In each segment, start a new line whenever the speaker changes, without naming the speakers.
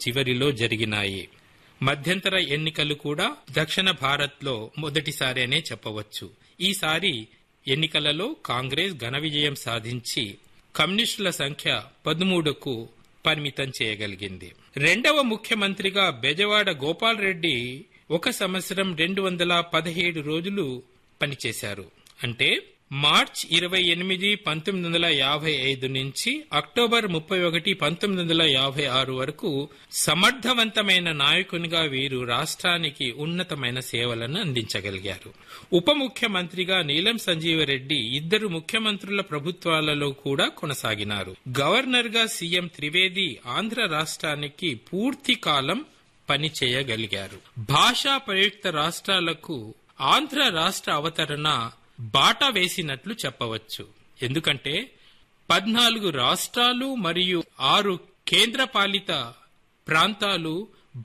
చివరిలో జరిగినాయి మధ్యంతర ఎన్నికలు కూడా దక్షిణ భారత్లో మొదటిసారి అనే చెప్పవచ్చు ఈసారి ఎన్నికలలో కాంగ్రెస్ ఘన విజయం సాధించి కమ్యూనిస్టుల సంఖ్య పదమూడుకు పరిమితం చేయగలిగింది రెండవ ముఖ్యమంత్రిగా బెజవాడ గోపాల్ రెడ్డి ఒక సంవత్సరం రెండు వందల పదిహేడు రోజులు పనిచేశారు అంటే మార్చ్ ఇరవై ఎనిమిది పంతొమ్మిది వందల యాభై ఐదు నుంచి అక్టోబర్ ముప్పై ఒకటి పంతొమ్మిది వందల యాభై ఆరు వరకు సమర్థవంతమైన నాయకునిగా వీరు రాష్ట్రానికి ఉన్నతమైన సేవలను అందించగలిగారు ఉప ముఖ్యమంత్రిగా నీలం సంజీవరెడ్డి ఇద్దరు ముఖ్యమంత్రుల ప్రభుత్వాలలో కూడా కొనసాగినారు గవర్నర్ గా సీఎం త్రివేది ఆంధ్ర రాష్ట్రానికి పూర్తి కాలం పనిచేయగలిగారు భాషా ప్రయుక్త రాష్ట్రాలకు ఆంధ్ర రాష్ట్ర అవతరణ బాట వేసినట్లు చెప్పవచ్చు ఎందుకంటే పద్నాలుగు రాష్ట్రాలు మరియు ఆరు కేంద్రపాలిత ప్రాంతాలు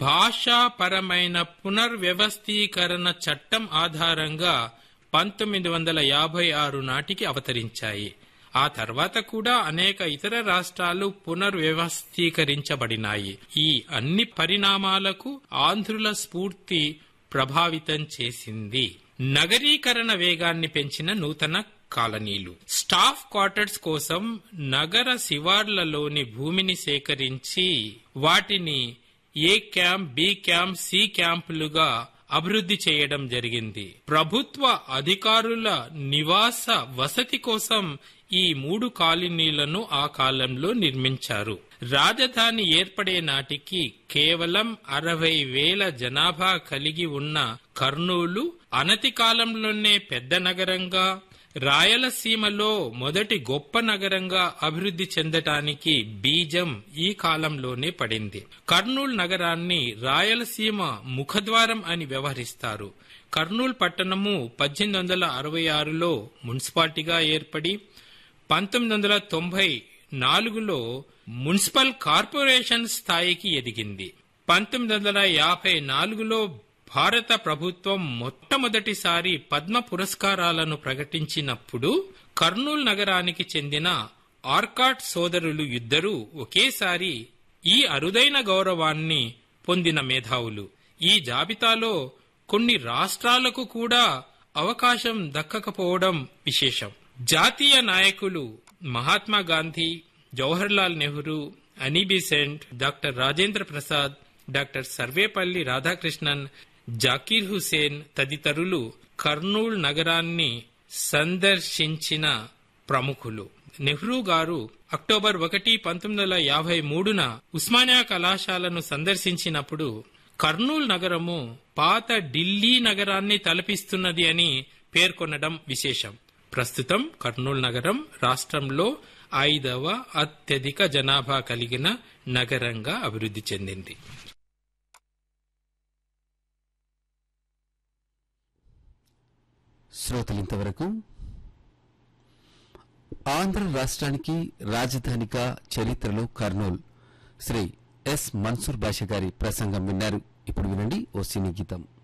భాషాపరమైన పునర్వ్యవస్థీకరణ చట్టం ఆధారంగా పంతొమ్మిది వందల యాభై ఆరు నాటికి అవతరించాయి ఆ తర్వాత కూడా అనేక ఇతర రాష్ట్రాలు పునర్వ్యవస్థీకరించబడినాయి ఈ అన్ని పరిణామాలకు ఆంధ్రుల స్ఫూర్తి ప్రభావితం చేసింది నగరీకరణ వేగాన్ని పెంచిన నూతన కాలనీలు స్టాఫ్ క్వార్టర్స్ కోసం నగర శివార్లలోని భూమిని సేకరించి వాటిని A camp B camp C క్యాంపులుగా అభివృద్ధి చేయడం జరిగింది ప్రభుత్వ అధికారుల నివాస వసతి కోసం ఈ మూడు కాలనీలను ఆ కాలంలో నిర్మించారు రాజధాని ఏర్పడే నాటికి కేవలం అరవై వేల జనాభా కలిగి ఉన్న కర్నూలు అనతి కాలంలోనే పెద్ద నగరంగా రాయలసీమలో మొదటి గొప్ప నగరంగా అభివృద్ధి చెందటానికి బీజం ఈ కాలంలోనే పడింది కర్నూలు నగరాన్ని రాయలసీమ ముఖద్వారం అని వ్యవహరిస్తారు కర్నూలు పట్టణము పద్దెనిమిది వందల అరవై ఆరులో మున్సిపాలిటీగా ఏర్పడి పంతొమ్మిది వందల తొంభై నాలుగులో మున్సిపల్ కార్పొరేషన్ స్థాయికి ఎదిగింది పంతొమ్మిది వందల యాభై నాలుగులో భారత ప్రభుత్వం మొట్టమొదటిసారి పద్మ పురస్కారాలను ప్రకటించినప్పుడు కర్నూలు నగరానికి చెందిన ఆర్కాట్ సోదరులు ఇద్దరూ ఒకేసారి ఈ అరుదైన గౌరవాన్ని పొందిన మేధావులు ఈ జాబితాలో కొన్ని రాష్ట్రాలకు కూడా అవకాశం దక్కకపోవడం విశేషం జాతీయ నాయకులు Mahatma Gandhi Jawaharlal Nehru Annie Besant doctor Rajendra Prasad doctor Sarvepalli Radhakrishnan Zakir Hussain తదితరులు కర్నూల్ నగరాన్ని సందర్శించిన ప్రముఖులు నెహ్రూ గారు అక్టోబర్ ఒకటి పంతొమ్మిది వందల యాభై మూడున ఉస్మానియా కళాశాలను సందర్శించినప్పుడు కర్నూల్ నగరము పాత ఢిల్లీ నగరాన్ని తలపిస్తున్నది అని పేర్కొనడం విశేషం ప్రస్తుతం కర్నూలు నగరం రాష్ట్రంలో ఐదవ అత్యధిక జనాభా కలిగిన నగరంగా అభివృద్ధి చెందింది
శ్రోతలింతవరకు ఆంధ్ర రాష్ట్రానికి రాజధానిగా చరిత్రలో కర్నూల్ శ్రీ ఎస్ మన్సూర్ బాషా గారి ప్రసంగం విన్నారు ఇప్పుడు వినండి ఓ సినీ గీతం